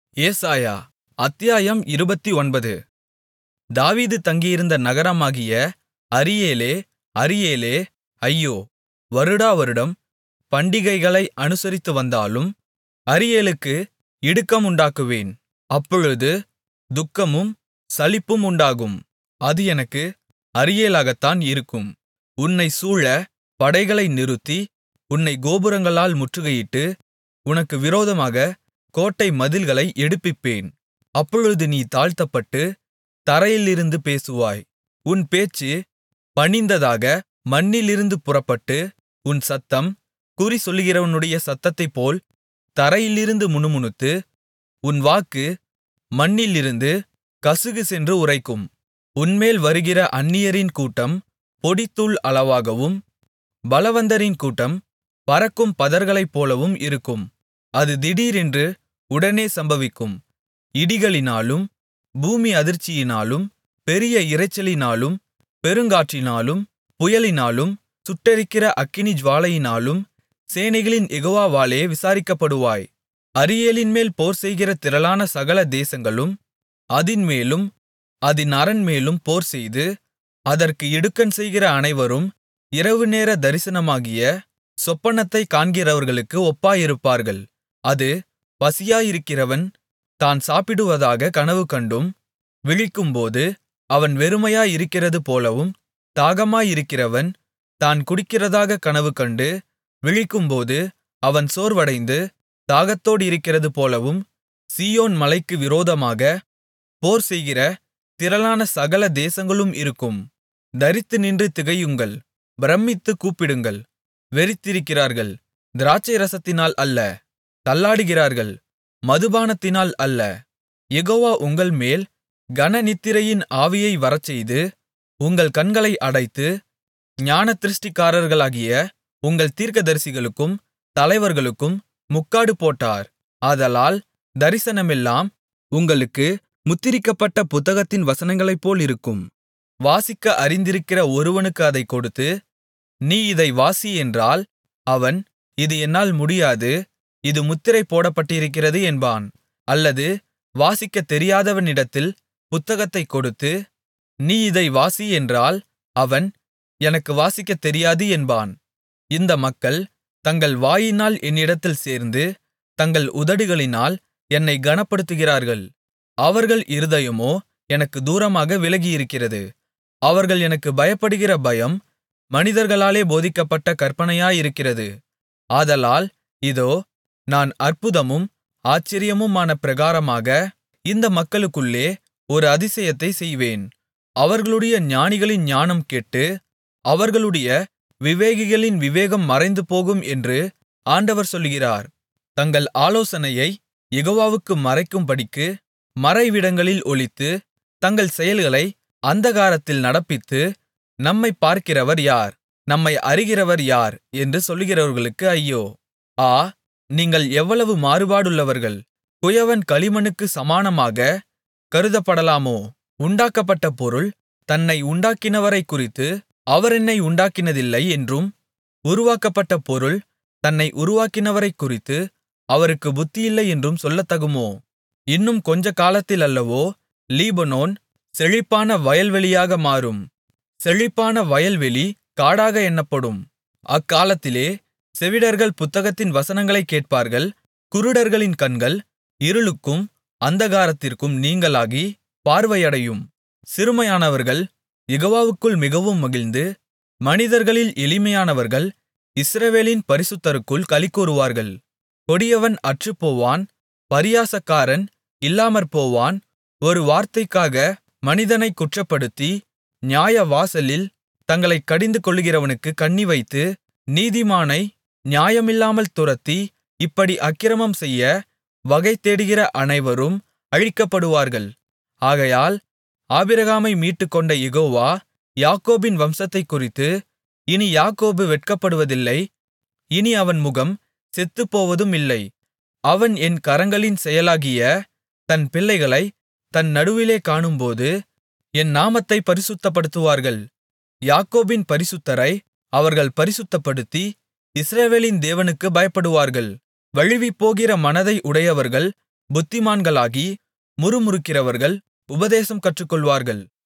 ஏசாயா அத்தியாயம் இருபத்தொன்பது தாவீது தங்கியிருந்த நகரமாகிய அரியேலே அரியேலே ஐயோ வருடாவருடம் பண்டிகைகளை அனுசரித்துவந்தாலும் அரியேலுக்கு இடுக்கம் உண்டாக்குவேன் அப்பொழுது துக்கமும் சலிப்பும் உண்டாகும் அது எனக்கு அரியேலாகத்தான் இருக்கும் உன்னைச் சூழப் படைகளை நிறுத்தி உன்னைக் கோபுரங்களால் முற்றுகையிட்டு உனக்கு விரோதமாகக் கோட்டை மதில்களை எடுப்பிப்பேன் அப்பொழுது நீ தாழ்த்தப்பட்டு தரையிலிருந்து பேசுவாய் உன் பேச்சு பணிந்ததாக மண்ணிலிருந்து புறப்பட்டு உன் சத்தம் குறிசொல்லுகிறவனுடைய சத்தத்தைப்போல் தரையிலிருந்து முணுமுணுத்து உன் வாக்கு மண்ணிலிருந்து கசுகு சென்று உரைக்கும் உன்மேல் வருகிற அந்நியரின் கூட்டம் பொடித்தூள் அளவாகவும் பலவந்தரின் கூட்டம் பறக்கும் பதர்களைப்போலவும் இருக்கும் அது திடீரென்று உடனே சம்பவிக்கும் இடிகளினாலும் பூமி அதிர்ச்சியினாலும் பெரிய இரைச்சலினாலும் பெருங்காற்றினாலும் புயலினாலும் சுட்டெரிக்கிற அக்கினிஜூவாலையினாலும் சேனைகளின் யெகோவாவாலே விசாரிக்கப்படுவாய் அரியேலின்மேல் போர்செய்கிற திரளான சகல தேசங்களும் அதின்மேலும் அதின் அரண்மேலும் போர்செய்து அதற்கு இடுக்கண் செய்கிற அனைவரும் இரவுநேர தரிசனமாகிய சொப்பனத்தைக் காண்கிறவர்களுக்கு ஒப்பாயிருப்பார்கள் அது பசியாயிருக்கிறவன் தான் சாப்பிடுவதாக கனவு கண்டும் விழிக்கும்போது அவன் வெறுமையாயிருக்கிறது போலவும் தாகமாயிருக்கிறவன் தான் குடிக்கிறதாகக் கனவுகண்டு விழிக்கும்போது அவன் சோர்வடைந்து தாகத்தோடிருக்கிறது போலவும் சீயோன் மலைக்கு விரோதமாகப் போர்செய்கிற திரளான சகல தேசங்களும் இருக்கும் தரித்து நின்று திகையுங்கள் பிரமித்துக் கூப்பிடுங்கள் வெறித்திருக்கிறார்கள் திராட்சைரசத்தினால் அல்ல தள்ளாடுகிறார்கள் மதுபானத்தினால் அல்ல யெகோவா உங்கள்மேல் கனநித்திரையின் ஆவியை வரச்செய்து உங்கள் கண்களை அடைத்து ஞானதிருஷ்டிக்காரர்களாகிய உங்கள் தீர்க்கதரிசிகளுக்கும் தலைவர்களுக்கும் முக்காடு போட்டார் ஆதலால் தரிசனமெல்லாம் உங்களுக்கு முத்திரிக்கப்பட்ட புத்தகத்தின் வசனங்களைப்போலிருக்கும் வாசிக்க அறிந்திருக்கிற ஒருவனுக்கு அதைக் கொடுத்து நீ இதை வாசி என்றால் அவன் இது என்னால் முடியாது இது முத்திரை போடப்பட்டிருக்கிறது என்பான் அல்லது வாசிக்கத் தெரியாதவனிடத்தில் புத்தகத்தைக் கொடுத்து நீ இதை வாசி என்றால் அவன் எனக்கு வாசிக்கத் தெரியாது என்பான் இந்த மக்கள் தங்கள் வாயினால் என்னிடத்தில் சேர்ந்து தங்கள் உதடுகளினால் என்னை கனப்படுத்துகிறார்கள் அவர்கள் இருதயமோ எனக்கு தூரமாக விலகியிருக்கிறது அவர்கள் எனக்கு பயப்படுகிற பயம் மனிதர்களாலே போதிக்கப்பட்ட கற்பனையாயிருக்கிறது ஆதலால் இதோ நான் அற்புதமும் ஆச்சரியமுமான பிரகாரமாக இந்த மக்களுக்குள்ளே ஒரு அதிசயத்தைச் செய்வேன் அவர்களுடைய ஞானிகளின் ஞானம் கெட்டு அவர்களுடைய விவேகிகளின் விவேகம் மறைந்துபோகும் என்று ஆண்டவர் சொல்லுகிறார் தங்கள் ஆலோசனையை யெகோவாவுக்கு மறைக்கும்படிக்கு மறைவிடங்களில் ஒளித்து தங்கள் செயல்களை அந்தகாரத்தில் நடப்பித்து நம்மைப் பார்க்கிறவர் யார் நம்மை அறிகிறவர் யார் என்று சொல்லுகிறவர்களுக்கு ஐயோ ஆ நீங்கள் எவ்வளவு மாறுபாடுள்ளவர்கள் குயவன் களிமண்ணுக்கு சமானமாக கருதப்படலாமோ உண்டாக்கப்பட்ட பொருள் தன்னை உண்டாக்கினவரைக் குறித்து அவர் என்னை உண்டாக்கினதில்லை என்றும் உருவாக்கப்பட்ட பொருள் தன்னை உருவாக்கினவரைக் குறித்து அவருக்கு புத்தியில்லை என்றும் சொல்லத்தகுமோ இன்னும் கொஞ்ச காலத்தில் அல்லவோ லீபனோன் செழிப்பான வயல்வெளியாக மாறும் செழிப்பான வயல்வெளி காடாக எண்ணப்படும் அக்காலத்திலே செவிடர்கள் புத்தகத்தின் வசனங்களைக் கேட்பார்கள் குருடர்களின் கண்கள் இருளுக்கும் அந்தகாரத்திற்கும் நீங்கலாகி பார்வையடையும் சிறுமையானவர்கள் யெகோவாவுக்குள் மிகவும் மகிழ்ந்து மனிதர்களில் எளிமையானவர்கள் இஸ்ரவேலின் பரிசுத்தருக்குள் களிகூருவார்கள் கொடியவன் அற்றுப்போவான் பரியாசக்காரன் இல்லாமற்போவான் ஒரு வார்த்தைக்காக மனிதனைக் குற்றப்படுத்தி நியாய வாசலில் தங்களைக் கடிந்து கொள்ளுகிறவனுக்கு கண்ணி வைத்து நீதிமானை நியாயமில்லாமல் துரத்தி இப்படி அக்கிரமம் செய்ய வகை தேடுகிற அனைவரும் அழிக்கப்படுவார்கள் ஆகையால் ஆபிரகாமை மீட்டுக்கொண்ட யெகோவா யாக்கோபின் வம்சத்தைக் குறித்து இனி யாக்கோபு வெட்கப்படுவதில்லை இனி அவன் முகம் செத்துப்போவதும் இல்லை அவன் என் கரங்களின் செயலாகிய தன் பிள்ளைகளை தன் நடுவிலே காணும்போது என் நாமத்தை பரிசுத்தப்படுத்துவார்கள் யாக்கோபின் பரிசுத்தரை அவர்கள் பரிசுத்தப்படுத்தி இஸ்ரவேலின் தேவனுக்கு பயப்படுவார்கள் வழுவிப்போகிற மனதை உடையவர்கள் புத்திமான்களாகி முறுமுறுக்கிறவர்கள் உபதேசம் கற்றுக்கொள்வார்கள்